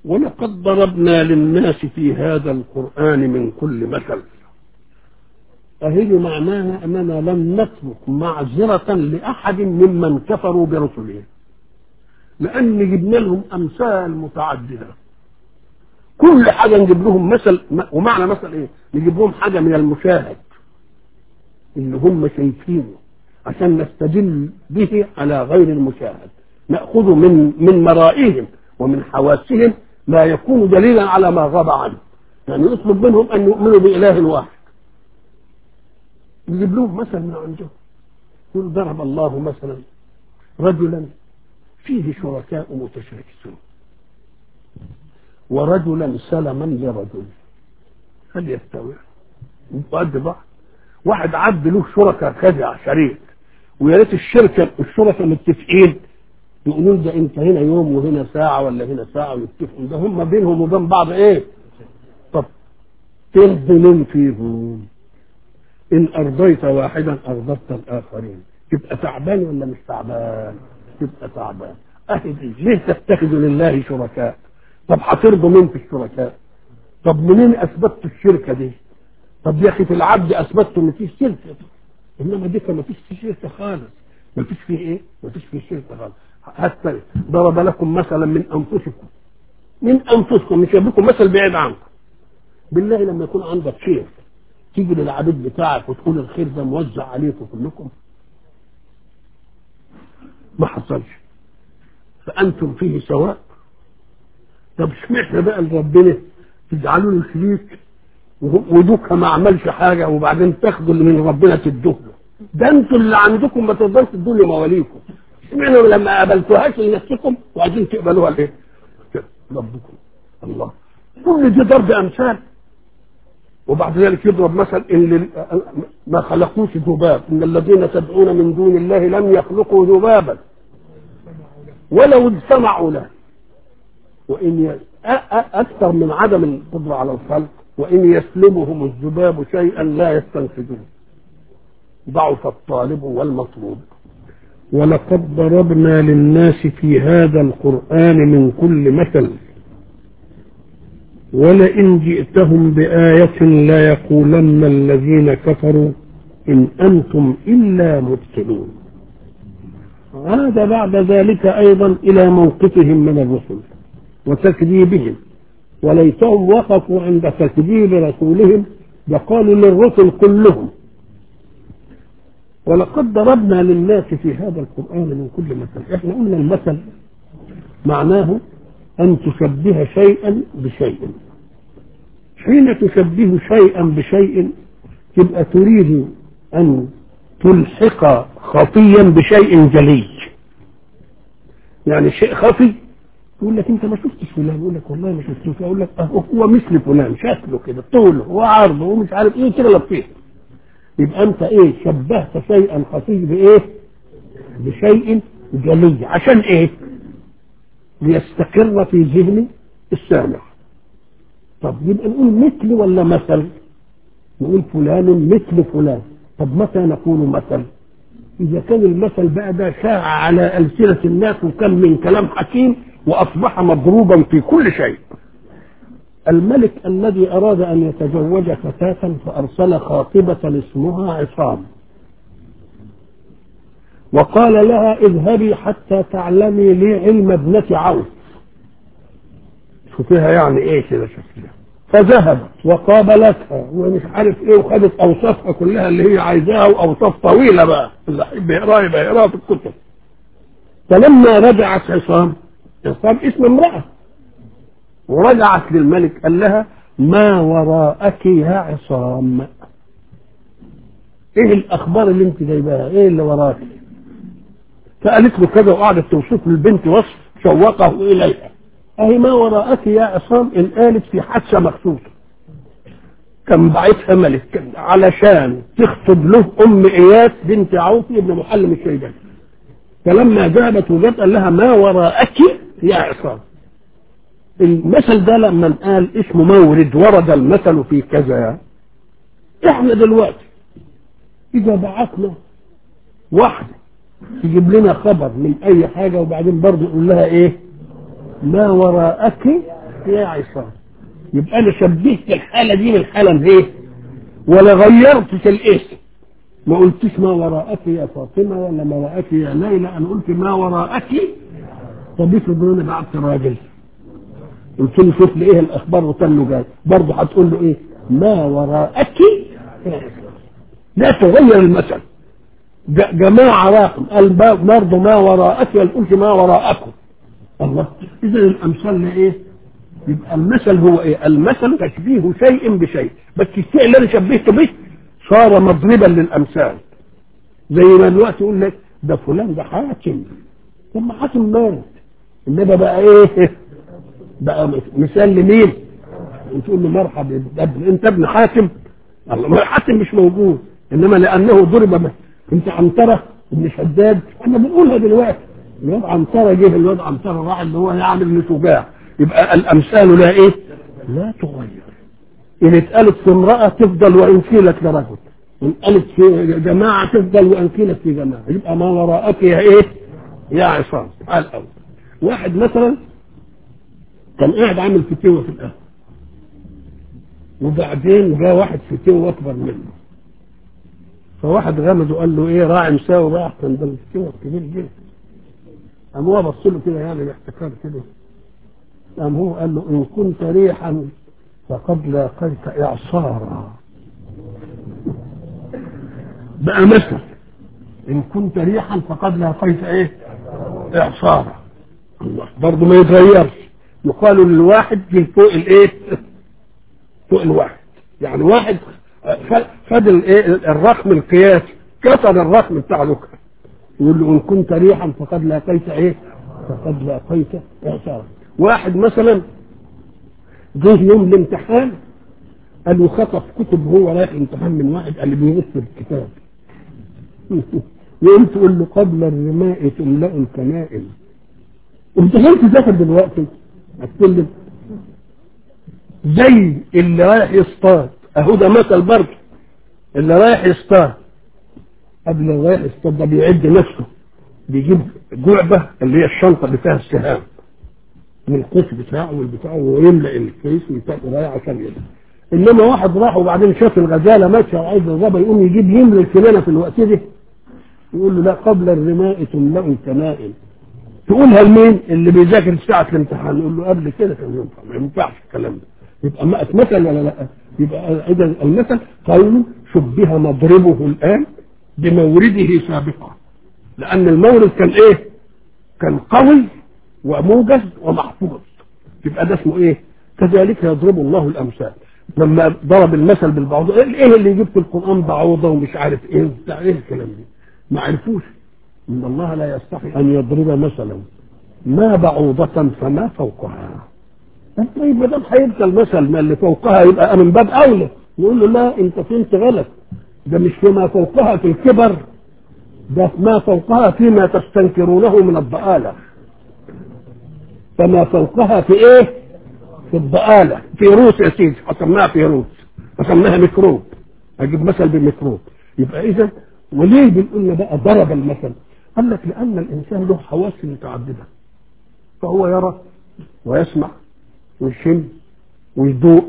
ولقد ضربنا للناس في هذا القرآن من كل مثل أهي معناها أننا لم نترك معذرة لأحد ممن كفروا برسلهم لأن جبنا لهم أمثال متعددة كل حاجة نجيب لهم مثل ومعنى مثل إيه؟ نجيب لهم حاجة من المشاهد اللي هم شايفينه عشان نستدل به على غير المشاهد نأخذ من من مرائهم ومن حواسهم ما يكون دليلا على ما غاب عنه يعني نطلب منهم أن يؤمنوا بإله واحد نجيب لهم مثل من عندهم يقول ضرب الله مثلا رجلا فيه شركاء متشاكسون ورجلا سلما لرجل هل يستوي قد بعض واحد عبد له شركاء خدع شريك ويا ريت الشركه الشركاء متفقين يقولوا ده انت هنا يوم وهنا ساعه ولا هنا ساعه ويتفقوا ده هم بينهم وبين بعض ايه؟ طب تنزلون فيهم ان ارضيت واحدا ارضت الاخرين تبقى تعبان ولا مش تعبان؟ تبقى تعبان اهدي ليه تتخذوا لله شركاء؟ طب هترضوا مين في الشركاء؟ طب منين اثبتوا الشركه دي؟ طب يا اخي في العبد اثبتوا ان في شركه انما دي ما فيش شركه خالص ما فيش فيه ايه؟ ما فيش فيه شركه خالص حتى ضرب لكم مثلا من انفسكم من انفسكم مش لكم مثل بعيد عنكم بالله لما يكون عندك خير تيجي للعبيد بتاعك وتقول الخير ده موزع عليكم كلكم ما حصلش فانتم فيه سواء طب اشمعنى بقى لربنا تجعلوا له شريك ودوك ما عملش حاجه وبعدين تاخدوا اللي من ربنا تدوه له ده انتوا اللي عندكم ما تقدرش تدوا لي مواليكم اشمعنى لما قابلتوهاش لنفسكم وعايزين تقبلوها ليه؟ ربكم الله كل دي ضرب امثال وبعد ذلك يضرب مثل ان ما خلقوش ذباب ان الذين تدعون من دون الله لم يخلقوا ذبابا ولو اجتمعوا له وان اكثر من عدم القدره على الخلق وان يسلبهم الذباب شيئا لا يستنفذون ضعف الطالب والمطلوب ولقد ضربنا للناس في هذا القرآن من كل مثل ولئن جئتهم بآية لا يقولن الذين كفروا إن أنتم إلا مبتلون عاد بعد ذلك أيضا إلى موقفهم من الرسل وتكذيبهم وليتهم وقفوا عند تكذيب رسولهم وقالوا للرسل كلهم ولقد ضربنا للناس في هذا القرآن من كل مثل احنا قلنا المثل معناه أن تشبه شيئا بشيء حين تشبه شيئا بشيء تبقى تريد أن تلحق خفيا بشيء جلي يعني شيء خفي يقول لك انت ما شفتش فلان يقول لك والله ما شفتوش اقول لك اهو هو مثل فلان شكله كده طوله وعرضه ومش عارف ايه كده لطيف يبقى انت ايه شبهت شيئا خفي بايه بشيء جلي عشان ايه ليستقر في ذهن السامع طب يبقى نقول مثل ولا مثل نقول فلان مثل فلان طب متى نقول مثل اذا كان المثل بقى ده شاع على السنه الناس وكان من كلام حكيم واصبح مضروبا في كل شيء الملك الذي أراد أن يتزوج فتاة فأرسل خاطبة اسمها عصام وقال لها اذهبي حتى تعلمي لي علم ابنة عوف شوفيها يعني ايه كده شكلها فذهبت وقابلتها ومش عارف ايه وخدت اوصافها كلها اللي هي عايزاها واوصاف طويله بقى اللي يحب يقراها يبقى يقراها في الكتب فلما رجعت عصام عصام اسم امراه ورجعت للملك قال لها ما وراءك يا عصام ايه الاخبار اللي انت جايباها ايه اللي وراك فقالت له كذا وقعدت توصف للبنت وصف شوقه اليها اهي ما وراءك يا عصام ان قالت في حادثه مخصوصه كان بعتها ملك علشان تخطب له ام اياس بنت عوف ابن محلم الشيباني فلما ذهبت وجت قال لها ما وراءك يا عصام المثل ده لما قال اسمه مورد ورد المثل في كذا احنا دلوقتي اذا بعثنا واحده تجيب لنا خبر من اي حاجه وبعدين برضه نقول لها ايه ما وراءك يا عصام يبقى انا شبهت الحاله دي بالحاله ايه ولا غيرتش الاسم ما قلتش ما وراءك يا فاطمه ولا ما وراءك يا ليلى انا قلت ما وراءك طب افرض انا بعت راجل قلت له شوف لي ايه الاخبار وكان له جاي برضه هتقول له ايه ما وراءك يا عصام لا تغير المثل ج- جماعة راقم قال ب- برضه ما وراءك ولا قلت ما وراءكم الله إذا الأمثال إيه؟ يبقى المثل هو إيه؟ المثل تشبيه شيء بشيء بس الشيء اللي أنا شبهته به صار مضربا للأمثال زي ما دلوقتي يقول لك ده فلان ده حاكم طب ما حاكم مات إنما بقى إيه؟ بقى مثال لمين؟ وتقول له مرحبا يا ابن انت ابن حاتم الله ما حاتم مش موجود انما لانه ضرب م- انت عنتره ابن شداد احنا بنقولها دلوقتي الواد عنتره جه الواد عنتره راح اللي هو يعمل ابن شجاع يبقى الامثال لا ايه؟ لا تغير ان اتقالت في امراه تفضل وان قيلت لرجل ان قالت في جماعه تفضل وان قيلت في جماعه يبقى ما وراءك يا ايه؟ يا عصام على الاول واحد مثلا كان قاعد عامل فتوه في القهوه وبعدين جاء واحد فتوه اكبر منه فواحد غمز وقال له ايه راعي مساوي بقى احسن ده الفتوه كبير جدا قام هو بص له كده يعني باحتكار كده قام هو قال له ان كنت ريحا فقد لاقيت اعصارا بقى مثل ان كنت ريحا فقد لاقيت ايه اعصارا الله برضه ما يتغيرش يقال للواحد من فوق الايه فوق الواحد يعني واحد خد الايه الرقم القياسي كسر الرقم بتاع لوكا يقول له ان كنت ريحا فقد لاقيت ايه فقد لاقيت اعصارا واحد مثلا جه يوم الامتحان قال له خطف كتب هو رايح امتحان من واحد قال لي بيغش في الكتاب يقوم تقول له قبل الرماء تملأ الكنائن امتحان تذاكر دلوقتي هتكلم زي اللي رايح يصطاد اهو ده مثل برضه اللي رايح يصطاد قبل ما رايح يصطاد ده بيعد نفسه بيجيب جعبه اللي هي الشنطه اللي فيها السهام من القوس بتاعه والبتاع ويملا الكيس بتاعه رايح عشان يده انما واحد راح وبعدين شاف الغزاله ماشيه وعايز الغابه يقوم يجيب يملى الكنانه في الوقت ده يقول له لا قبل الرماء تملا الكنائن تقولها لمين اللي بيذاكر ساعة الامتحان يقول له قبل كده كان ينفع ما ينفعش الكلام ده يبقى ما مثل ولا لا يبقى اذا المثل قول شبه مضربه الان بمورده سابقا لان المورد كان ايه كان قوي وموجز ومحفوظ يبقى ده اسمه ايه كذلك يضرب الله الامثال لما ضرب المثل بالبعوضة ايه اللي يجيب في القران بعوضه ومش عارف ايه بتاع ايه الكلام ده ما عرفوش ان الله لا يستحي ان يضرب مثلا ما بعوضة فما فوقها طيب ما دام هيبقى المثل ما اللي فوقها يبقى من باب اولى يقول له لا انت فهمت غلط ده مش فيما فوقها في الكبر ده ما فوقها فيما تستنكرونه من الضآلة فما فوقها في ايه في الضآلة في روس يا سيدي حصلناها في روس حصلناها ميكروب اجيب مثل بميكروب يبقى اذا وليه بنقول بقى ضرب المثل قال لك لان الانسان له حواس متعدده فهو يرى ويسمع ويشم ويذوق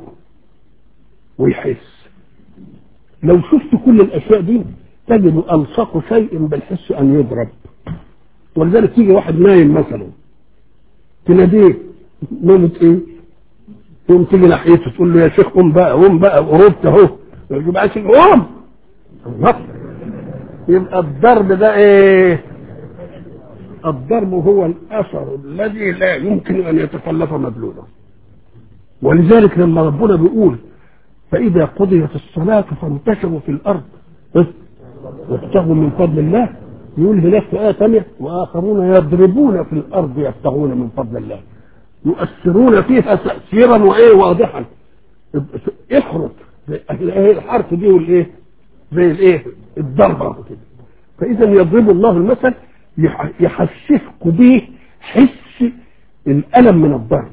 ويحس لو شفت كل الاشياء دي تجد الصق شيء بالحس ان يضرب ولذلك تيجي واحد نايم مثلا تناديه نومة ايه؟ تقوم تيجي ناحيته تقول له يا شيخ قوم بقى قوم بقى قربت اهو يجيب عايز قوم الله يبقى الضرب ده ايه الضرب هو الاثر الذي لا يمكن ان يتخلف مدلوله ولذلك لما ربنا بيقول فاذا قضيت الصلاه فانتشروا في الارض وابتغوا من فضل الله يقول هناك في آية ثانية وآخرون يضربون في الأرض يبتغون من فضل الله يؤثرون فيها تأثيرا وإيه واضحا احرط الحرف دي والإيه زي الإيه الضربة كده فإذا يضرب الله المثل يحسسك به حس الألم من الضرب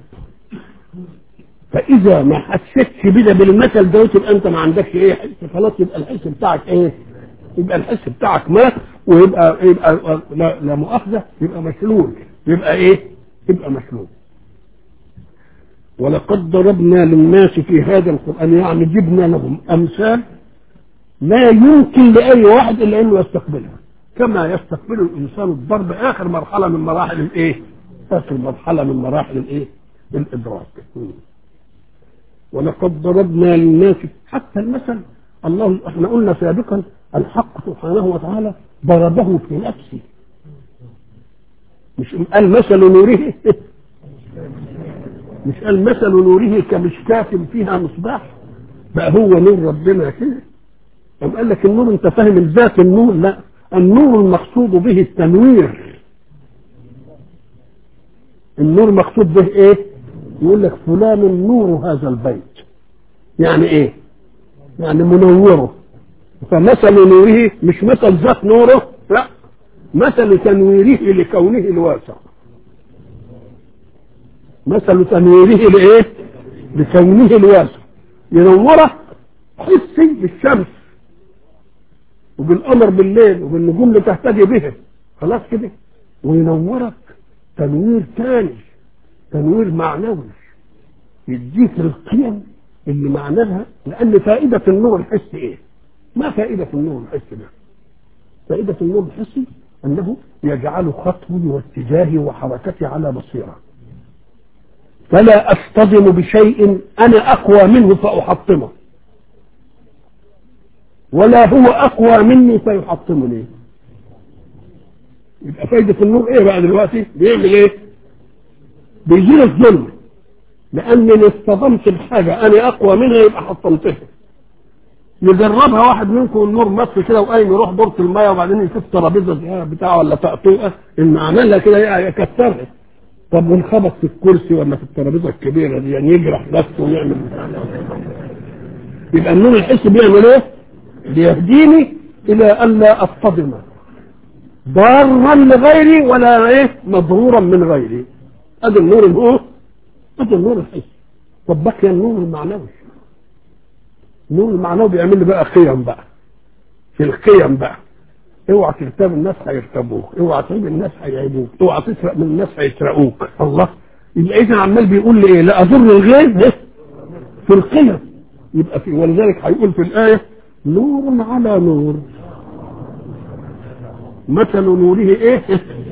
فإذا ما حسيتش بده بالمثل ده يبقى أنت ما عندكش إيه حس خلاص يبقى الحس بتاعك إيه يبقى الحس بتاعك مات ويبقى يبقى لا, لا مؤاخذه يبقى مشلول يبقى ايه؟ يبقى مشلول ولقد ضربنا للناس في هذا القرآن يعني جبنا لهم أمثال لا يمكن لأي واحد إلا أنه يستقبلها كما يستقبل الإنسان الضرب آخر مرحلة من مراحل الإيه؟ آخر مرحلة من مراحل الإيه؟ الإدراك ولقد ضربنا للناس حتى المثل الله احنا قلنا سابقا الحق سبحانه وتعالى ضربه في نفسه مش قال مثل نوره مش قال مثل نوره كمشكاة فيها مصباح بقى هو نور ربنا كده أم قال لك النور انت فاهم الذات النور لا النور المقصود به التنوير النور مقصود به ايه يقول لك فلان نور هذا البيت يعني ايه يعني منوره فمثل نوره مش مثل ذات نوره لا مثل تنويره لكونه الواسع مثل تنويره لايه لكونه الواسع ينورك حسي بالشمس وبالقمر بالليل وبالنجوم اللي تهتدي به خلاص كده وينورك تنوير تاني تنوير معنوي يديك القيم اللي معناها لان فائده النور الحسي ايه؟ ما فائده النور الحسي ده؟ فائده النور الحسي انه يجعل خطوي واتجاهي وحركتي على بصيره فلا اصطدم بشيء انا اقوى منه فاحطمه ولا هو اقوى مني فيحطمني يبقى فايده النور ايه بقى دلوقتي بيعمل ايه بيزيل الظلم لانني اصطدمت بحاجه انا اقوى منها يبقى حطمتها يجربها واحد منكم النور مصر كده وقايم يروح دورة المية وبعدين يشوف ترابيزه بتاعه ولا طقطوقه ان عملها كده يكسرها طب وانخبط في الكرسي ولا في الترابيزه الكبيره دي يعني يجرح نفسه ويعمل يبقى النور الحسي بيعمل ايه؟ بيهديني الى الا اصطدم ضارا لغيري ولا ايه مضرورا من غيري ادي النور الايه؟ ادي النور الحسي طب بقي النور المعنوي النور المعنوي بيعمل لي بقى قيم بقى في القيم بقى اوعى تغتاب الناس هيغتابوك اوعى تعيب الناس هيعيبوك اوعى تسرق من الناس هيسرقوك الله يبقى اذا عمال بيقول لي ايه لا اضر الغير إيه؟ في القيم يبقى في ولذلك هيقول في الايه نور على نور مثل نوره ايه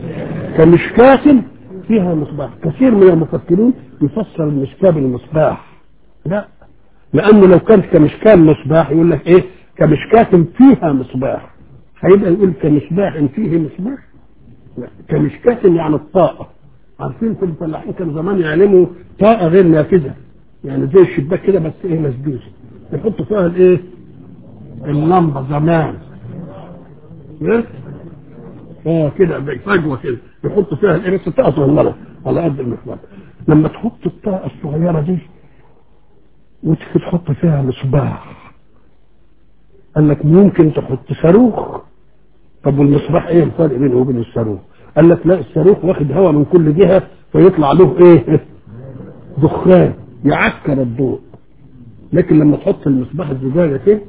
كمشكاة فيها مصباح كثير من المفكرين يفسر المشكاة بالمصباح لا لانه لو كانت كمشكاة مصباح يقول لك ايه كمشكاة فيها مصباح هيبقى يقول كمصباح فيه مصباح لا كمشكاة يعني الطاقة عارفين في الفلاحين كانوا زمان يعلموا طاقة غير نافذة يعني زي الشباك كده بس ايه مسدوس يحطوا فيها الايه اللمبة زمان ايه اه كده فجوة كده يحطوا فيها الايه بس طاقة صغيرة على قد المصباح لما تحط الطاقة الصغيرة دي وتيجي تحط فيها مصباح قال لك ممكن تحط صاروخ طب والمصباح ايه الفرق بينه وبين الصاروخ قال لك لا الصاروخ واخد هواء من كل جهه فيطلع له ايه دخان يعكر الضوء لكن لما تحط المصباح الزجاجه كده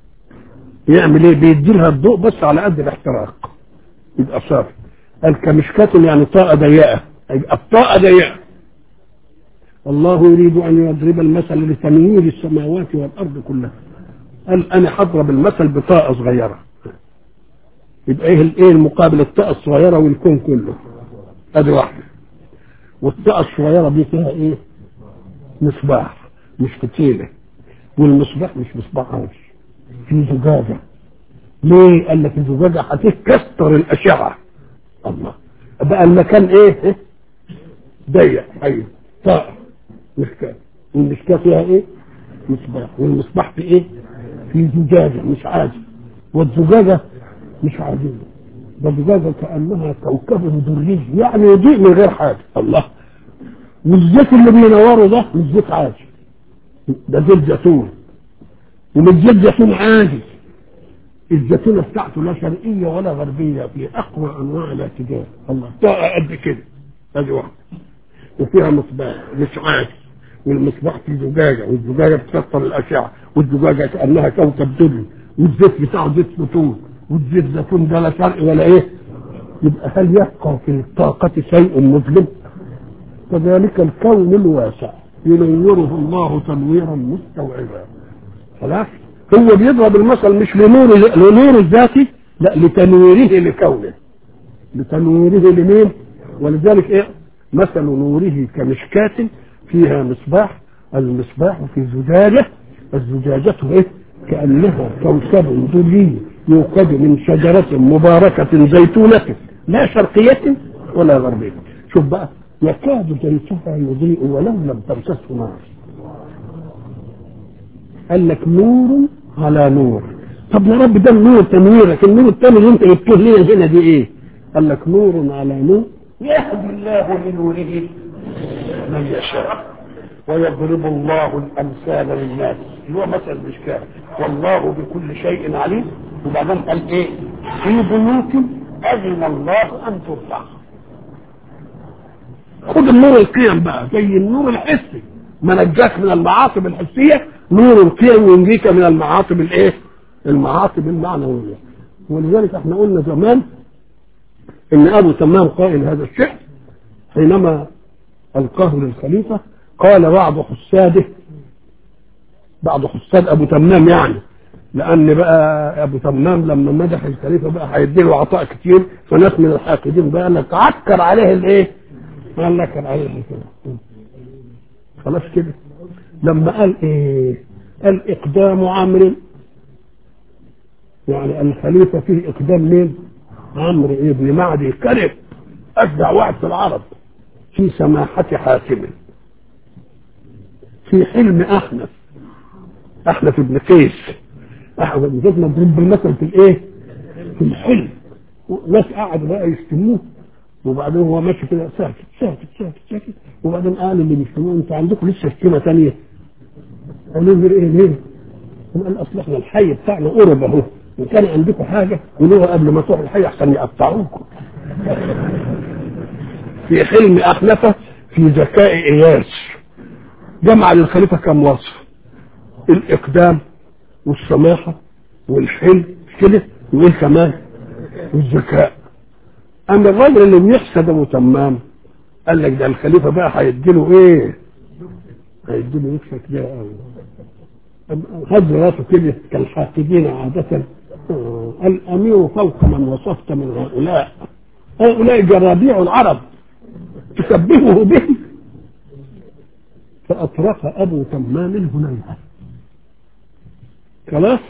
يعمل ايه بيدي لها الضوء بس على قد الاحتراق يبقى صافي قال كمشكاة يعني طاقة ضيقة يبقى الطاقة ضيقة الله يريد أن يضرب المثل لتنوير السماوات والأرض كلها قال أنا هضرب المثل بطاقة صغيرة يبقى إيه الإيه المقابل الطاقة الصغيرة والكون كله أدي واحدة والطاقة الصغيرة دي فيها إيه؟ مصباح مش فتيلة والمصباح مش مصباح عادي في زجاجة ليه؟ قال لك الزجاجة هتكسر الأشعة الله بقى المكان إيه؟ إيه؟ ضيق أيوه طاقة مشكاة والمشكاة فيها إيه؟ مصباح والمصباح في إيه؟ في زجاجة مش عادي والزجاجة مش عادية ده الزجاجة كأنها كوكب دري يعني يضيء من غير حاجة الله والزيت اللي بينوره ده مش زيت عادي ده زيت زيتون ومش زيت زيتون عادي الزيتونة بتاعته لا شرقية ولا غربية في أقوى أنواع الاعتدال الله طاقة قد كده ادي واحدة وفيها مصباح مش عادي والمصباح في زجاجة والزجاجة بتكسر الأشعة والزجاجة كأنها كوكب دري والزيت بتاعه زيت زيتون والزيت زيتون ده لا شرق ولا ايه يبقى هل يبقى في الطاقة شيء مظلم كذلك الكون الواسع ينوره الله تنويرا مستوعبا خلاص هو بيضرب المثل مش لنور لنور الذاتي لا لتنويره لكونه لتنويره لمين ولذلك ايه مثل نوره كمشكاة فيها مصباح المصباح في زجاجة الزجاجة ايه كأنها كوكب دري يوقد من شجرة مباركة زيتونة لا شرقية ولا غربية شوف بقى يكاد زيتها يضيء ولو لم تمسسه نار قال لك نور على نور طب يا رب ده النور تنويرك النور الثاني اللي انت جبته لنا هنا دي ايه قال لك نور على نور يهدي الله لنوره من يشاء ويضرب الله الامثال للناس اللي هو مثل المشكاه والله بكل شيء عليم وبعدين قال ايه في بيوت اذن الله ان ترفع خد النور القيم بقى زي النور الحسي ما نجاك من المعاصب الحسيه نور القيم ينجيك من المعاصب الايه المعاصب المعنويه ولذلك احنا قلنا زمان ان ابو تمام قائل هذا الشعر حينما القاه للخليفه قال بعض حساده بعض حساد ابو تمام يعني لان بقى ابو تمام لما مدح الخليفه بقى هيديله عطاء كتير فناس من الحاقدين بقى لك عكر عليه الايه؟ قال لك عليه كده خلاص كده لما قال ايه؟ قال اقدام عمرو يعني الخليفه فيه اقدام مين؟ عمرو ابن معدي كرب اشجع واحد في العرب في سماحه حاكم في حلم احنف احنف بن قيس احنف بن قيس مضروب بالمثل في الايه؟ في الحلم ناس قعدوا بقى يشتموه وبعدين هو ماشي كده ساكت ساكت ساكت ساكت وبعدين قال اللي بيشتموه انتوا عندكم لسه شتيمه ثانيه قالوا له ايه ليه؟ هم قال اصل احنا الحي بتاعنا قرب اهو ان كان عندكم حاجه قولوها قبل ما تروحوا الحي احسن يقطعوكم في حلم احنفه في ذكاء اياس جمع للخليفه كم وصف الاقدام والسماحه والحلم كده وايه كمان والذكاء اما الراجل اللي بيحسد ابو تمام قال لك ده الخليفه بقى هيديله ايه؟ هيديله يكفى كده قوي هز راسه كده كالحاسدين عادة الأمير فوق من وصفت من هؤلاء هؤلاء جرابيع العرب تشبهه به فأطرق أبو تمام الهنيهة خلاص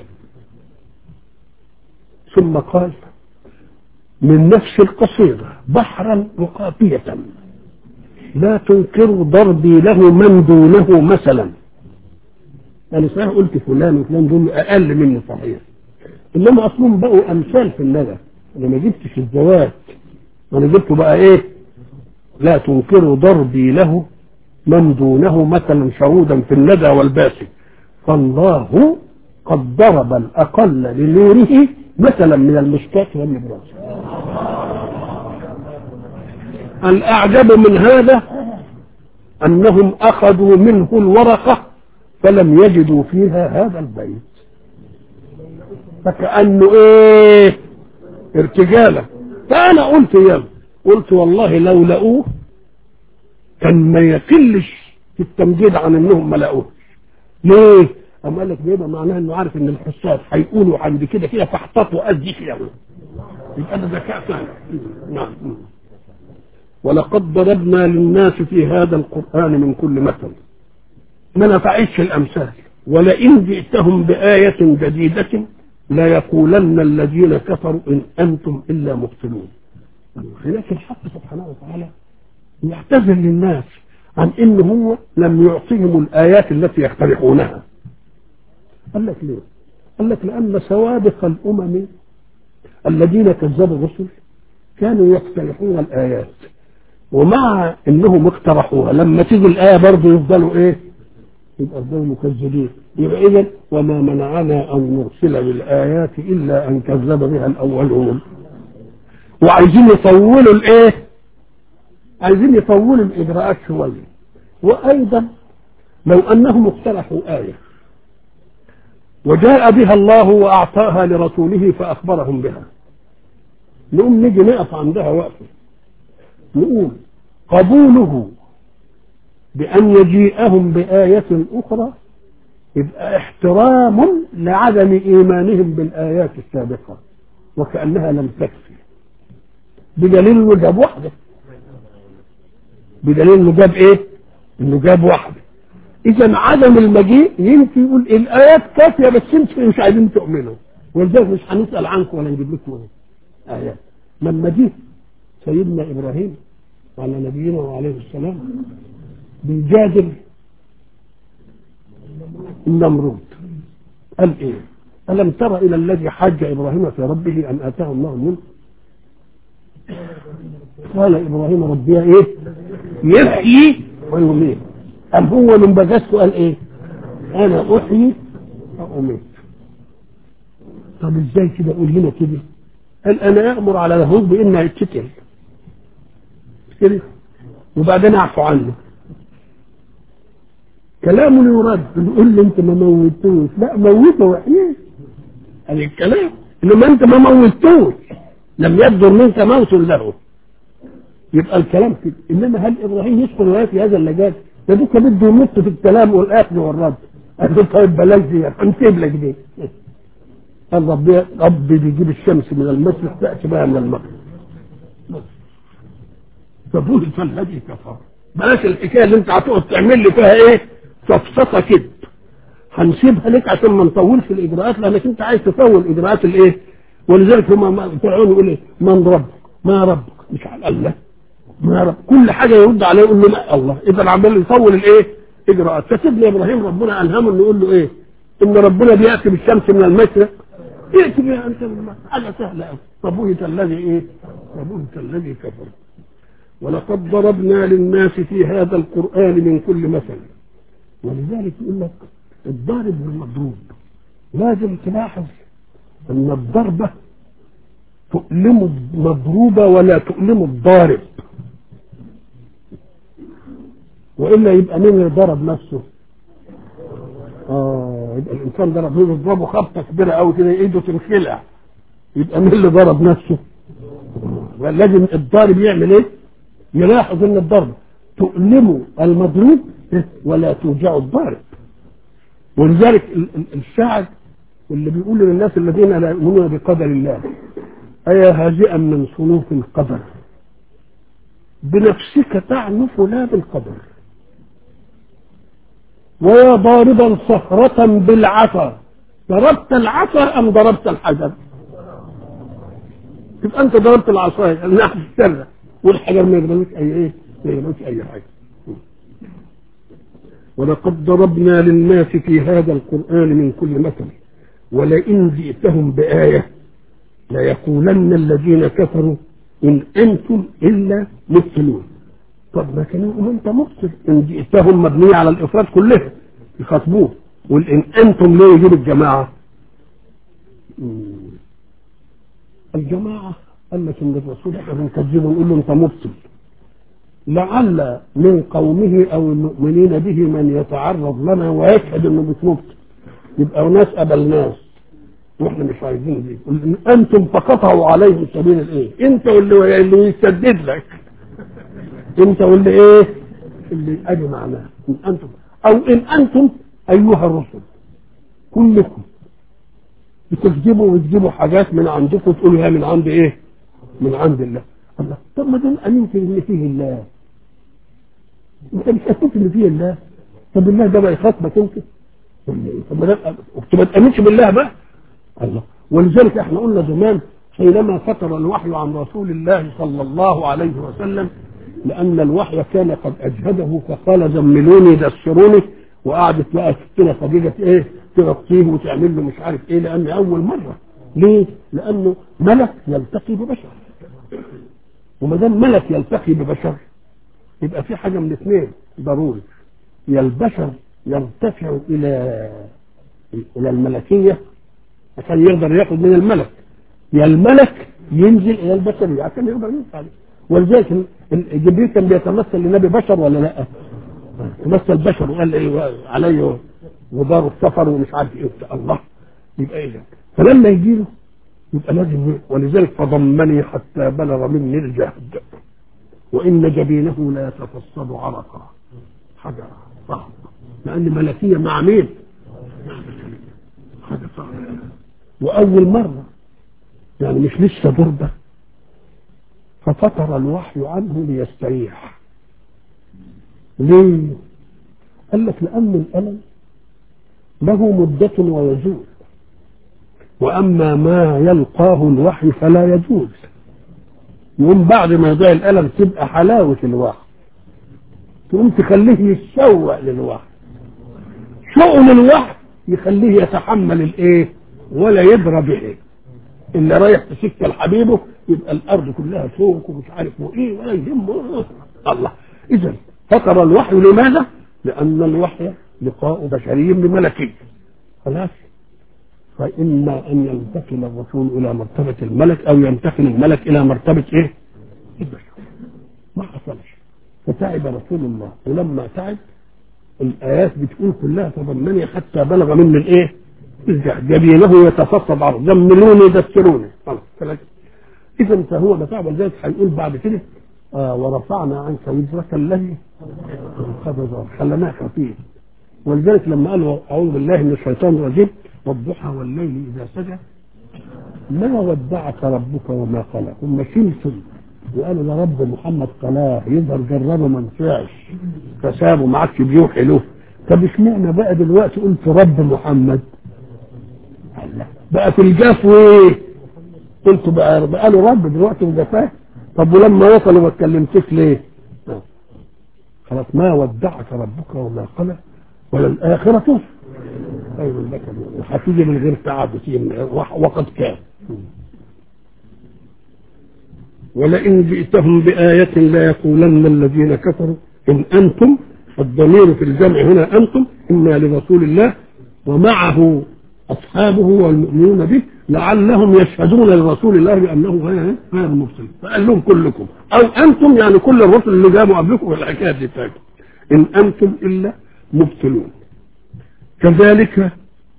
ثم قال من نفس القصيدة بحرا وقافية لا تنكر ضربي له من دونه مثلا أنا صحيح قلت فلان وفلان دول أقل مني صحيح إنما أصلهم بقوا أمثال في الندى أنا ما جبتش الزواج أنا جبته بقى إيه لا تنكر ضربي له من دونه مثلا شهودا في الندى والباسي فالله قد ضرب الأقل لنوره مثلا من المشكاة والنبراس الأعجب من هذا أنهم أخذوا منه الورقة فلم يجدوا فيها هذا البيت فكأنه ايه ارتجالة فأنا قلت يلا قلت والله لو لقوه كان ما يقلش في التمجيد عن انهم ما لقوه ليه؟ أما قال لك بيبقى معناها انه عارف ان الحساد هيقولوا عند كده كده فاحتطوا أدي كده يبقى ده ذكاء ثاني نعم ولقد ضربنا للناس في هذا القرآن من كل مثل ما نفعتش الأمثال ولئن جئتهم بآية جديدة ليقولن الذين كفروا إن أنتم إلا مبطلون هناك الحق سبحانه وتعالى يعتذر للناس عن إن هو لم يعطيهم الآيات التي يقترحونها قال لك ليه؟ قال لك لأن سوابق الأمم الذين كذبوا الرسل كانوا يقترحون الآيات ومع انهم اقترحوها لما تيجي الايه برضه يفضلوا ايه؟ يبقى يفضلوا مكذبين يبقى اذا وما منعنا ان نرسل بالايات الا ان كذب بها الاولون وعايزين يطولوا الايه؟ عايزين يطولوا الاجراءات شويه وايضا لو انهم اقترحوا ايه وجاء بها الله واعطاها لرسوله فاخبرهم بها نقوم نيجي نقف عندها وقفه نقول قبوله بأن يجيئهم بآية أخرى يبقى احترام لعدم إيمانهم بالآيات السابقة وكأنها لم تكفي بدليل انه جاب واحدة بدليل انه جاب ايه؟ انه جاب واحدة إذا عدم المجيء يمكن يقول الآيات كافية بس انتوا مش عايزين تؤمنوا ولذلك مش هنسأل عنكم ولا نجيب لكم آيات لما جه سيدنا إبراهيم على نبينا وعليه السلام بيجادل النمرود قال ايه ألم تر إلى الذي حج إبراهيم في ربه أن آتاه الله الملك قال إبراهيم ربي إيه يحيي ويميت أم هو من بجسته قال إيه أنا أحيي وأميت طب إزاي كده قول لنا كده قال أنا أأمر على اليهود بإن يتكل كده وبعدين أعفو عنه كلام يرد نقول له انت ما موتوش لا موته وحياه هذا الكلام انما انت ما موتوش لم يبدر منك موت له يبقى الكلام كده انما هل ابراهيم يدخل في هذا اللجاج ده دوك بده يمط في الكلام والاخذ والرد قال له طيب بلاش دي هنسيب لك دي قال ربي ربي بيجيب الشمس من المشرق تاتي بها من المغرب فبهت الذي كفر بلاش الحكايه اللي انت هتقعد تعمل لي فيها ايه سفسطه كده هنسيبها لك عشان ما نطولش الاجراءات لانك انت عايز تطول اجراءات الايه ولذلك هم فرعون يقول ايه من ربك ما ربك مش على الله ما رب كل حاجه يرد عليه يقول له لا الله اذا عمال يطول الايه اجراءات فسيدنا ابراهيم ربنا الهمه انه يقول له ايه ان ربنا بياتي بالشمس من المشرق ائتي بها انت من المغرب حاجه سهله قوي فبهت الذي ايه فبهت الذي كفر ولقد ضربنا للناس في هذا القرآن من كل مثل ولذلك يقول لك الضارب والمضروب لازم تلاحظ ان الضربة تؤلم المضروبة ولا تؤلم الضارب وإلا يبقى مين اللي ضرب نفسه اه يبقى الإنسان ضرب يضربه خبطة كبيرة أوي كده إيده تنخلع يبقى مين اللي ضرب نفسه لازم الضارب يعمل إيه يلاحظ ان الضرب تؤلم المضروب ولا توجع الضارب ولذلك الشاعر واللي بيقول للناس الذين لا يؤمنون بقدر الله أيا هازئا من صنوف القدر بنفسك تعنف لا بالقدر ويا ضاربا صخرة بالعصا ضربت العصا أم ضربت الحجر تبقى أنت ضربت العصاية النحو السرة والحجر ما يقبلوش اي ايه ما يقبلوش اي حاجه ولقد ضربنا للناس في هذا القران من كل مثل ولئن جئتهم بايه ليقولن الذين كفروا ان انتم الا مبطلون طب ما كانوا يقولوا انت مبطل ان جئتهم مبنيه على الافراد كلها يخاطبوه وان انتم ليه يجيب الجماعه الجماعه قال لك ان الرسول احنا بنكذبه ونقول له انت مبطل لعل من قومه او المؤمنين به من يتعرض لنا ويشهد انه مش مبطل يبقى ناس قبل ناس واحنا مش عايزين دي انتم فقطعوا عليهم سبيل الايه انت واللي اللي يسدد لك انت واللي ايه اللي ادي معناه ان انتم او ان انتم ايها الرسل كلكم بتكذبوا وتجيبوا حاجات من عندكم تقولوا هي من عند ايه من عند الله الله طب ما دام امنت ان فيه الله انت مش امنت ان فيه الله طب الله ده بقى يخاطبك انت طب ما ما تامنش بالله بقى الله ولذلك احنا قلنا زمان حينما فتر الوحي عن رسول الله صلى الله عليه وسلم لان الوحي كان قد اجهده فقال زملوني دسروني وقعدت بقى ستنا خديجه ايه تغطيه وتعمل له مش عارف ايه لان اول مره ليه؟ لانه ملك يلتقي ببشر وما دام ملك يلتقي ببشر يبقى في حاجه من الاثنين ضروري يا البشر يرتفع الى الى الملكيه عشان يقدر ياخذ من الملك يا الملك ينزل الى البشريه عشان يقدر ينزل عليه ولذلك جبريل كان بيتمثل لنبي بشر ولا لا؟ تمثل بشر وقال ايه علي غبار السفر ومش عارف ايه الله يبقى ايه ده فلما يجي له يبقى لازم ولذلك فضمني حتى بلغ مني الجهد وان جبينه لا يتفصل عرقا حاجة صعبة لأن ملكية مع مين؟ مع بشرية حاجة صعبة وأول مرة يعني مش لسه ضربة ففتر الوحي عنه ليستريح ليه؟ قال لك لأن الألم له مدة ويزول وأما ما يلقاه الوحي فلا يجوز يقوم بعد ما يضيع الألم تبقى حلاوة الوحي تقوم تخليه يتشوق للوحي شؤم الوحي يخليه يتحمل الايه ولا يدرى به اللي رايح في سكه لحبيبه يبقى الارض كلها فوق ومش عارف ايه ولا يهمه الله اذا فطر الوحي لماذا؟ لان الوحي لقاء بشري بملكي خلاص فإما أن ينتقل الرسول إلى مرتبة الملك أو ينتقل الملك إلى مرتبة إيه؟ البشر ما حصلش فتعب رسول الله ولما تعب الآيات بتقول كلها تضمني حتى بلغ مني الإيه؟ الجهد جبينه يتصفى عرض زملوني دسروني خلاص إذا فهو ما تعب ذلك هيقول بعد كده آه ورفعنا عنك وزرك الذي انقبض خلناه خفيف ولذلك لما قالوا أعوذ بالله من الشيطان الرجيم والضحى والليل إذا سجى ما ودعك ربك وما قلى هم شمسوا وقالوا ده رب محمد قلاه يظهر جربه ما نفعش فسابه ما عادش بيوحي له طب اشمعنى بقى دلوقتي قلت رب محمد الله بقى في الجاف وايه قلت بقى بقى له رب دلوقتي وجفاه طب ولما وصلوا ما اتكلمتش ليه خلاص ما ودعك ربك وما قلى وللآخرة خير لك وهتيجي من غير تعب وقد كان ولئن جئتهم بآية لا يقولن الذين كفروا إن أنتم الضمير في الجمع هنا أنتم إما لرسول الله ومعه أصحابه والمؤمنون به لعلهم يشهدون لرسول الله بأنه غير غير مرسل فقال لهم كلكم أو أنتم يعني كل الرسل اللي جابوا قبلكم والحكاية دي تاجوا إن أنتم إلا مبتلون كذلك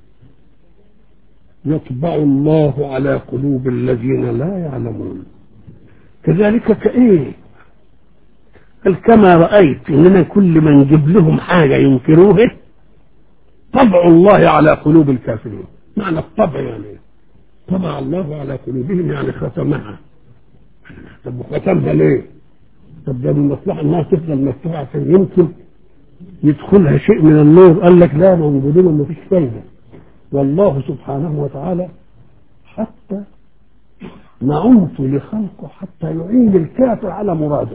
يطبع الله على قلوب الذين لا يعلمون كذلك كايه قال كما رايت اننا كل ما نجيب لهم حاجه ينكروها طبع الله على قلوب الكافرين معنى الطبع يعني طبع الله على قلوبهم يعني ختمها طب ختمها ليه؟ طب ده من المصلحه انها تفضل مفتوحه عشان يمكن يدخلها شيء من النور قال لك لا موجودين وما فيش فايده والله سبحانه وتعالى حتى نعوت لخلقه حتى يعين الكافر على مراده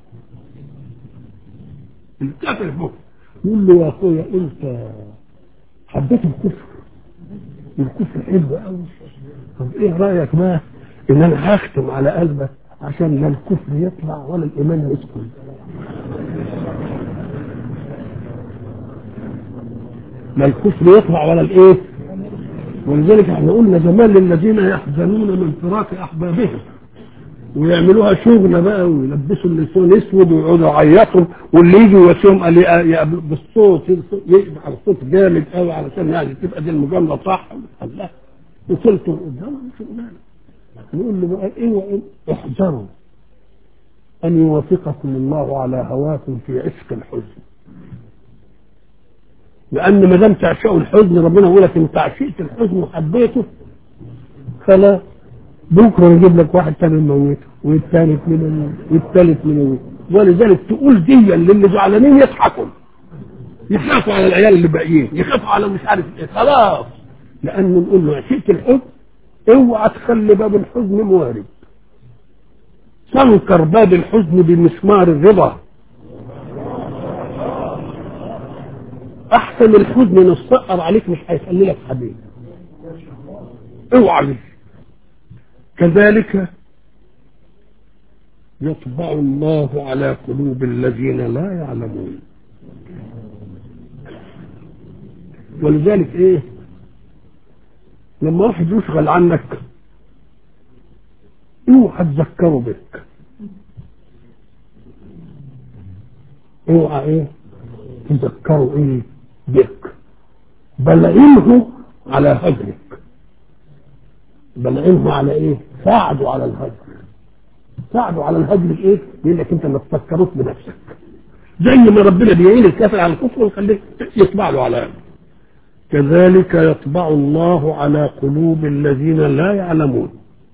الكافر بكر يقول له يا اخويا انت حبيت الكفر الكفر حلو قوي طب ايه رايك بقى ان انا هختم على قلبك عشان لا الكفر يطلع ولا الايمان يدخل لا الكفر يطلع ولا الايه ولذلك احنا قلنا زمان للذين يحزنون من فراق احبابهم ويعملوها شغلة بقى ويلبسوا اللسان اسود ويقعدوا يعيطوا واللي يجي يواسيهم قال لي بالصوت يقطع الصوت جامد قوي علشان يعني تبقى دي المجامله صح الله وصلت قدام شغلانه نقول له بقى ايه احذروا ان يوافقكم الله على هواكم في عشق الحزن لان ما دام تعشقوا الحزن ربنا يقول لك انت عشقت الحزن وحبيته فلا بكره نجيب لك واحد تاني نموته والثالث من والثالث من ولذلك تقول دي للي زعلانين يضحكوا يخافوا على العيال اللي باقيين يخافوا على مش عارف ايه خلاص لانه نقول له عشقت الحزن اوعى تخلي باب الحزن موارد تنكر باب الحزن بمسمار الرضا احسن الحزن نسقر عليك مش هيخلي لك حبيب اوعى كذلك يطبع الله على قلوب الذين لا يعلمون ولذلك ايه لما واحد يشغل عنك اوعى تذكره بك اوعى ايه تذكره ايه بك بلعنه على هجرك بلعنه على ايه ساعده على الهجر ساعده على الهجر ايه يقول لك انت ما تفكروش بنفسك زي ما ربنا بيعين الكافر على الكفر ويخليه يطبع له على قلبه كذلك يطبع الله على قلوب الذين لا يعلمون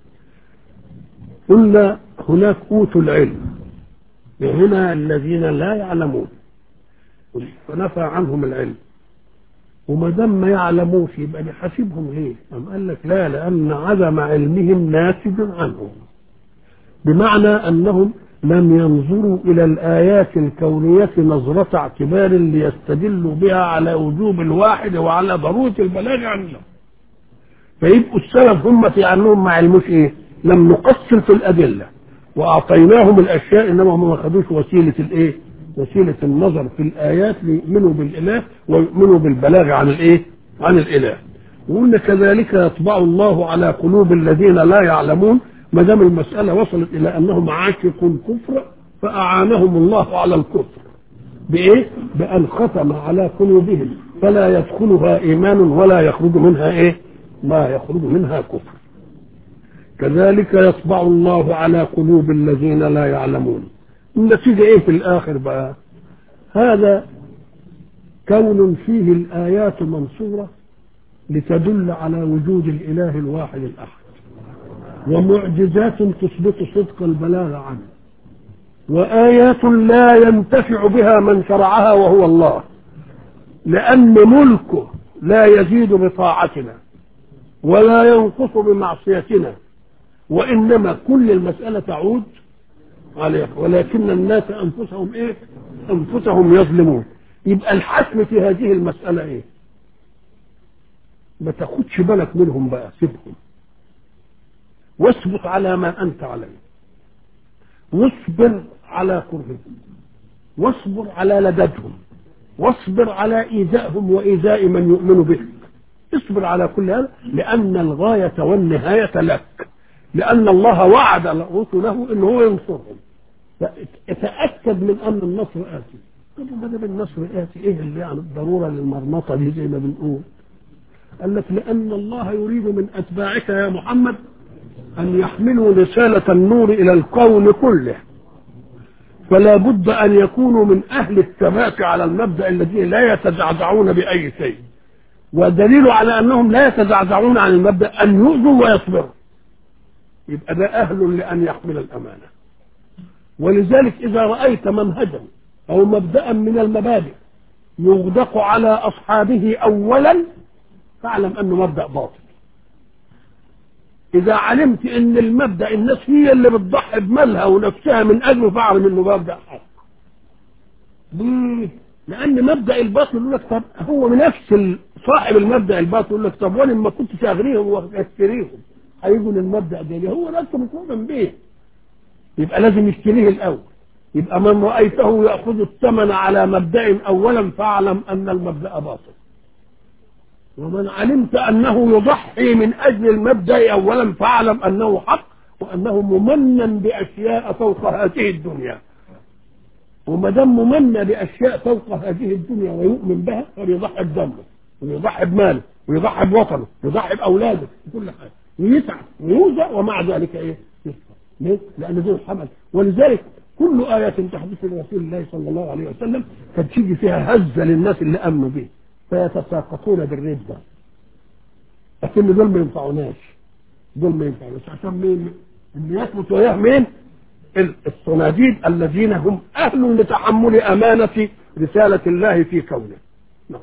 قلنا هناك اوتوا العلم وهنا الذين لا يعلمون فنفى عنهم العلم وما دام ما يعلموش يبقى نحاسبهم ليه؟ أم قال لك لا لأن عدم علمهم ناتج عنهم بمعنى أنهم لم ينظروا إلى الآيات الكونية نظرة اعتبار ليستدلوا بها على وجوب الواحد وعلى ضرورة البلاغ عنه فيبقوا السبب هم في أنهم ما علموش إيه؟ لم نقصر في الأدلة وأعطيناهم الأشياء إنما هم ما خدوش وسيلة الإيه؟ وسيلة النظر في الآيات ليؤمنوا بالإله ويؤمنوا بالبلاغ عن الإيه؟ عن الإله. وقلنا كذلك يطبع الله على قلوب الذين لا يعلمون ما دام المسألة وصلت إلى أنهم عاشقوا الكفر فأعانهم الله على الكفر. بإيه؟ بأن ختم على قلوبهم فلا يدخلها إيمان ولا يخرج منها إيه؟ ما يخرج منها كفر. كذلك يطبع الله على قلوب الذين لا يعلمون. النتيجة ايه في الاخر بقى هذا كون فيه الايات منصورة لتدل على وجود الاله الواحد الاحد ومعجزات تثبت صدق البلاغ عنه وآيات لا ينتفع بها من شرعها وهو الله لأن ملكه لا يزيد بطاعتنا ولا ينقص بمعصيتنا وإنما كل المسألة تعود عليه ولكن الناس انفسهم ايه انفسهم يظلمون يبقى الحسم في هذه المساله ايه ما تاخدش بالك منهم بقى سيبهم واثبت على ما انت عليه واصبر على كرههم واصبر على لددهم واصبر على ايذائهم وايذاء من يؤمن بك اصبر على كل هذا لان الغايه والنهايه لك لان الله وعد رسله ان هو ينصرهم تأكد من أن النصر آتي طب ما دام النصر آتي إيه اللي يعني الضرورة للمرمطة دي زي ما بنقول قال لك لأن الله يريد من أتباعك يا محمد أن يحملوا رسالة النور إلى الكون كله فلا بد أن يكونوا من أهل الثبات على المبدأ الذي لا يتزعزعون بأي شيء ودليل على أنهم لا يتزعزعون عن المبدأ أن يؤذوا ويصبروا يبقى ده أهل لأن يحمل الأمانة ولذلك إذا رأيت منهجا أو مبدأ من المبادئ يغدق على أصحابه أولا فاعلم أنه مبدأ باطل إذا علمت أن المبدأ الناس هي اللي بتضحي بمالها ونفسها من أجله فاعلم أنه مبدأ حق ليه؟ لأن مبدأ الباطل يقول لك طب هو نفس صاحب المبدأ الباطل يقول لك طب وأنا ما كنتش أغريهم وأشتريهم هيجوا للمبدأ ده هو نفسه مطلوب به يبقى لازم يشتريه الاول يبقى من رايته ياخذ الثمن على مبدا اولا فاعلم ان المبدا باطل ومن علمت انه يضحي من اجل المبدا اولا فاعلم انه حق وانه ممنن باشياء فوق هذه الدنيا وما دام ممنى باشياء فوق هذه الدنيا ويؤمن بها فليضحي بدمه ويضحي بماله ويضحي بوطنه ويضحي باولاده وكل حاجه ويتعب ويوزع ومع ذلك ايه؟ ليه؟ لأن دول حمل ولذلك كل آية تحدث لرسول الله صلى الله عليه وسلم كانت تيجي فيها هزة للناس اللي آمنوا به فيتساقطون بالردة لكن دول ما ينفعوناش دول ما ينفعوناش عشان مين؟ اللي يثبت وياه مين؟ الصناديد الذين هم أهل لتحمل أمانة رسالة الله في كونه نعم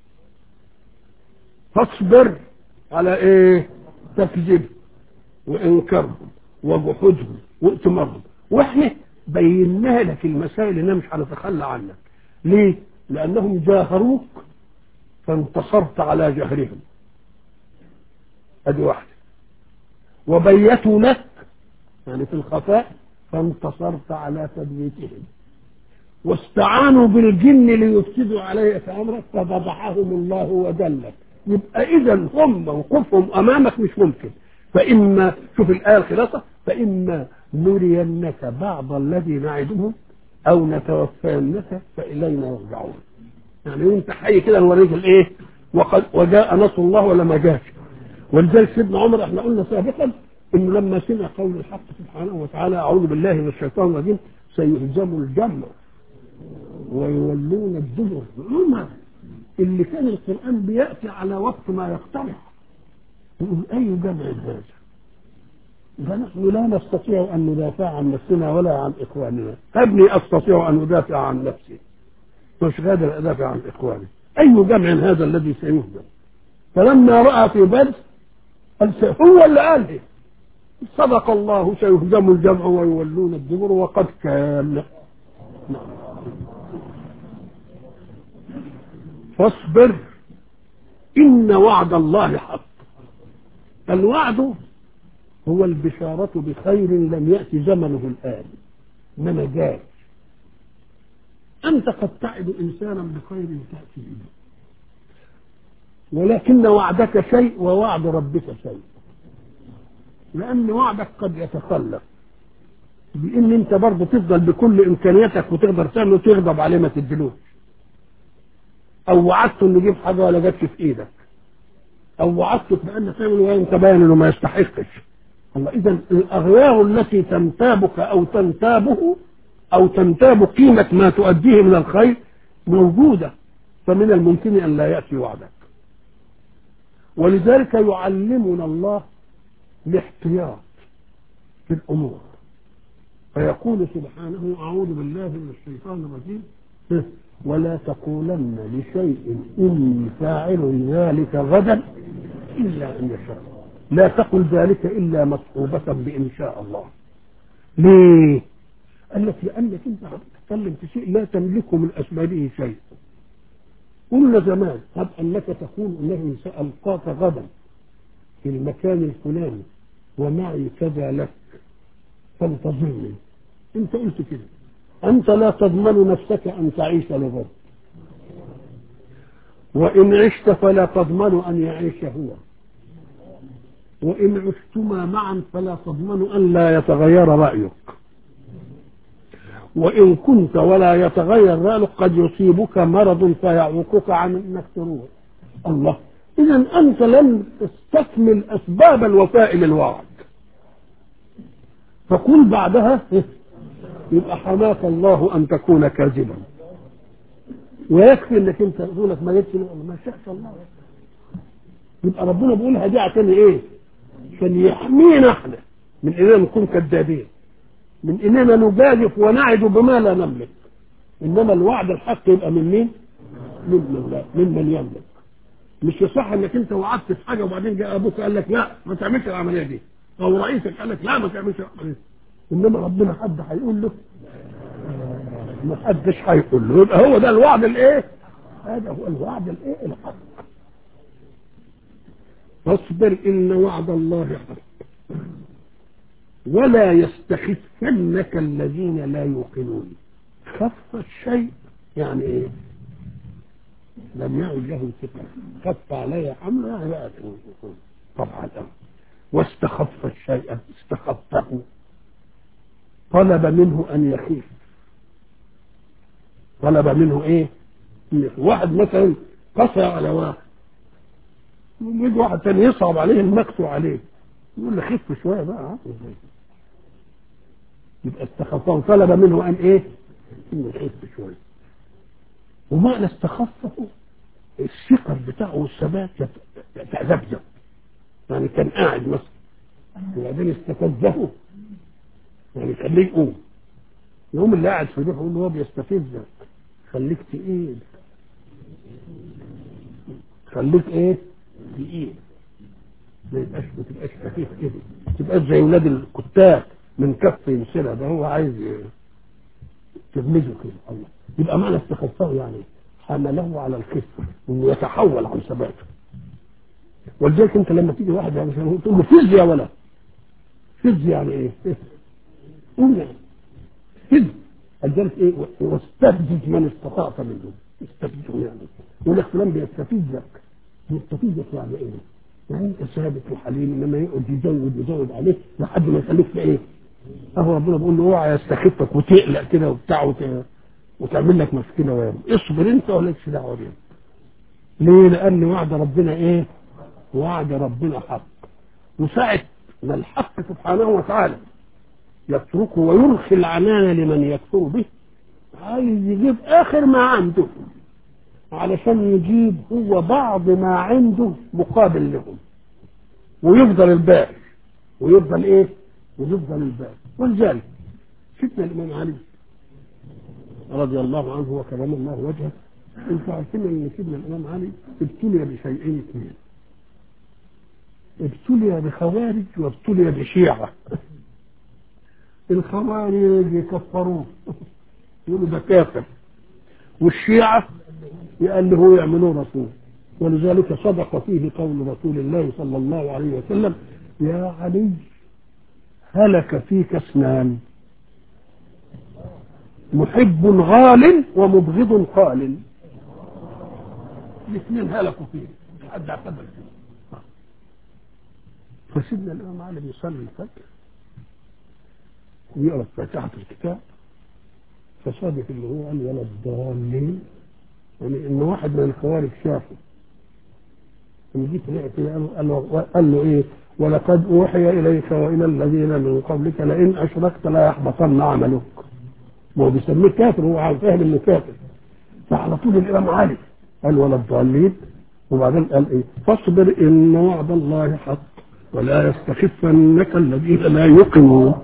فاصبر على ايه؟ تكذيبهم وإنكارهم وجحودهم وائتمارهم واحنا بينا لك المسائل انها مش هنتخلى عنك ليه لانهم جاهروك فانتصرت على جهرهم ادي واحده وبيتوا لك يعني في الخفاء فانتصرت على تبييتهم واستعانوا بالجن ليفسدوا عليك امرك ففضحهم الله وذلك يبقى اذا هم موقفهم امامك مش ممكن فإما شوف الآية الخلاصة فإما نرينك بعض الذي نعدهم أو نتوفينك فإلينا يرجعون يعني أنت حي كده نوريك الإيه وقد وجاء نصر الله ولا ما جاش ولذلك سيدنا عمر احنا قلنا سابقا انه لما سمع قول الحق سبحانه وتعالى اعوذ بالله من الشيطان الرجيم سيهزم الجمع ويولون الدبر هم اللي كان القرآن بيأتي على وقت ما يقترح يقول أي جمع هذا فنحن لا نستطيع أن ندافع عن نفسنا ولا عن إخواننا ابني أستطيع أن أدافع عن نفسي مش قادر أدافع عن إخواني أي جمع هذا الذي سيهدم فلما رأى في بدر قال هو اللي قال لي صدق الله سيهزم الجمع ويولون الدبر وقد كان نعم. فاصبر إن وعد الله حق الوعد هو البشارة بخير لم يأتي زمنه الآن إنما جاء أنت قد تعد إنسانا بخير تأتي به ولكن وعدك شيء ووعد ربك شيء لأن وعدك قد يتخلف بإن أنت برضه تفضل بكل إمكانياتك وتقدر تعمل وتغضب عليه ما تدلوش أو وعدته إنه يجيب حاجة ولا جاتش في إيدك أو وعدته بأن تعمل وأنت باين إنه ما يستحقش الله إذا الأغيار التي تنتابك أو تنتابه أو تنتاب قيمة ما تؤديه من الخير موجودة فمن الممكن أن لا يأتي وعدك ولذلك يعلمنا الله الاحتياط في الأمور فيقول سبحانه أعوذ بالله من الشيطان الرجيم ولا تقولن لشيء إني فاعل ذلك غدا إلا أن يشاء لا تقل ذلك إلا مصحوبة بإن شاء الله ليه؟ قال لك لأنك أنت هتتكلم في شيء لا تملكه من أسبابه شيء قلنا زمان هب أنك تقول أنه سألقاك غدا في المكان الفلاني ومعي كذا لك فانتظرني انت قلت كده انت لا تضمن نفسك ان تعيش لغد وان عشت فلا تضمن ان يعيش هو وان عشتما معا فلا تضمن ان لا يتغير رايك وان كنت ولا يتغير رايك قد يصيبك مرض فيعوقك عن انك تروح الله اذا انت لم تستكمل اسباب الوفاء للوعد فقل بعدها يبقى حماك الله ان تكون كاذبا ويكفي انك انت تقولك ما جتش ما شاء الله يبقى ربنا بيقولها دي عشان ايه؟ عشان يحمينا احنا من اننا نكون كذابين من اننا نجازف ونعد بما لا نملك انما الوعد الحق يبقى من مين؟ من من, من, من يملك مش يصح انك انت وعدت في حاجه وبعدين جاء ابوك قال لك لا ما تعملش العمليه دي او رئيسك قال لك لا ما تعملش العمليه دي انما ربنا حد هيقول له ما حدش هيقول له يبقى هو ده الوعد الايه؟ هذا هو الوعد الايه؟ الحق فاصبر ان وعد الله حق ولا يستخفنك الذين لا يوقنون خف الشيء يعني ايه؟ لم يعد له ثقة خف علي حمله يعني بقى طبعا واستخف الشيء استخفه طلب منه ان يخيف طلب منه ايه واحد مثلا قسى على واحد يجي واحد تاني يصعب عليه المكسو عليه يقول له خف شويه بقى يبقى استخفه طلب منه ان ايه انه يخف شويه ومعنى استخفه الثقل بتاعه والثبات يتذبذب يعني كان قاعد مثلا وبعدين استفزه يعني خليه يقوم يقوم اللي قاعد في روحه يقول له هو بيستفزك خليك تقيل خليك ايه تقيل ما يبقاش ما تبقاش خفيف كده ما تبقاش زي ولاد الكتاب من كف يمسلها ده هو عايز تغمزه كده الله يبقى معنى استخفه يعني حمله على الخفه انه يتحول عن ثباته ولذلك انت لما تيجي واحد يعني تقول له فز يا ولد فز يعني ايه؟ قول يعني فز لذلك ايه واستفزز من استطعت منهم استفزه يعني يقول لك فلان بيستفزك بيستفزك يعني ايه؟ يعني انت ثابت وحليم انما يقعد يزود يزود عليك لحد ما يخليك في ايه؟ اهو ربنا بيقول له اوعى يستخفك وتقلق كده وبتاع وت... وتعمل لك مشكله ويا اصبر انت ولكش دعوه بيه ليه؟ لان وعد ربنا ايه؟ وعد ربنا حق وساعة ما الحق سبحانه وتعالى يتركه ويرخي العنان لمن يكفر به عايز يجيب اخر ما عنده علشان يجيب هو بعض ما عنده مقابل لهم ويفضل الباقي ويفضل ايه ويفضل الباقي ولذلك سيدنا الامام علي رضي الله عنه وكرم الله وجهه انتوا عارفين ان سيدنا الامام علي ابتلي بشيئين اثنين ابتلي بخوارج وابتلي بشيعه الخوارج يكفروه يقولوا ده كافر والشيعه يألهوا يعملوا رسول ولذلك صدق فيه قول رسول الله صلى الله عليه وسلم يا علي هلك فيك اثنان محب غال ومبغض قال الاثنين هلكوا فيه حد اعتبر فيه فسيدنا الامام علي بيصلي الفجر ويقرا فاتحه الكتاب فصادف اللي هو قال ولا الضالين يعني ان واحد من الخوارج شافه لما جيت لقيت قال له قال له ايه ولقد اوحي اليك والى الذين من قبلك لئن اشركت لا يحبطن عملك ما هو بيسميه كافر هو فاهم انه كافر فعلى طول الامام علي قال ولا الضالين وبعدين قال ايه فاصبر ان وعد الله حق ولا يستخفنك الذين لا يوقنون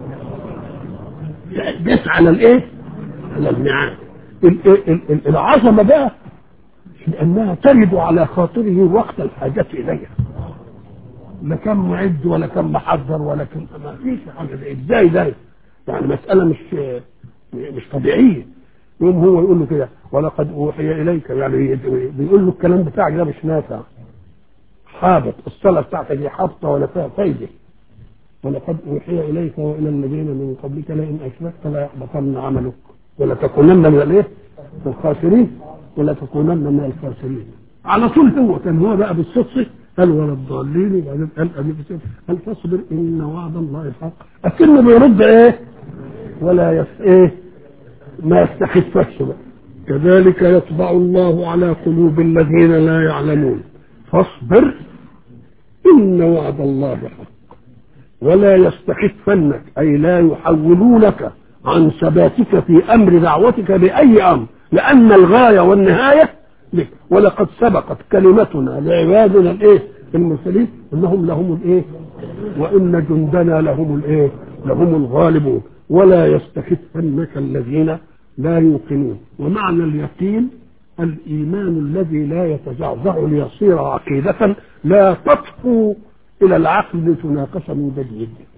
جت على الايه على الميعاد العظمه بقى لانها ترد على خاطره وقت الحاجه اليها لا كان معد ولا كان محضر ولا كان ما فيش حاجه زي ازاي ده يعني مساله مش مش طبيعيه يوم هو يقول له كده ولقد اوحي اليك يعني بيقول له الكلام بتاعك ده مش نافع حابط الصلاه بتاعتك دي حابطه ولا فيها فايده ولقد اوحي اليك والى الذين من قبلك لئن اشركت لا يحبطن عملك ولا تكونن من الايه؟ من الخاسرين ولا تكونن من الخاسرين على طول هو كان هو بقى بالصدفه قال ولا الضالين وبعدين قال أبي قال فاصبر ان وعد الله حق اكنه بيرد ايه؟ ولا يس ايه؟ ما يستخفش بقى كذلك يطبع الله على قلوب الذين لا يعلمون فاصبر ان وعد الله حق ولا يستخفنك اي لا يحولونك عن ثباتك في امر دعوتك باي امر لان الغايه والنهايه لك ولقد سبقت كلمتنا لعبادنا الايه المرسلين انهم لهم الايه وان جندنا لهم الايه لهم الغالبون ولا يستخفنك الذين لا يوقنون ومعنى اليقين الايمان الذي لا يتزعزع ليصير عقيده لا تطفو الى العقل لتناقش من جديد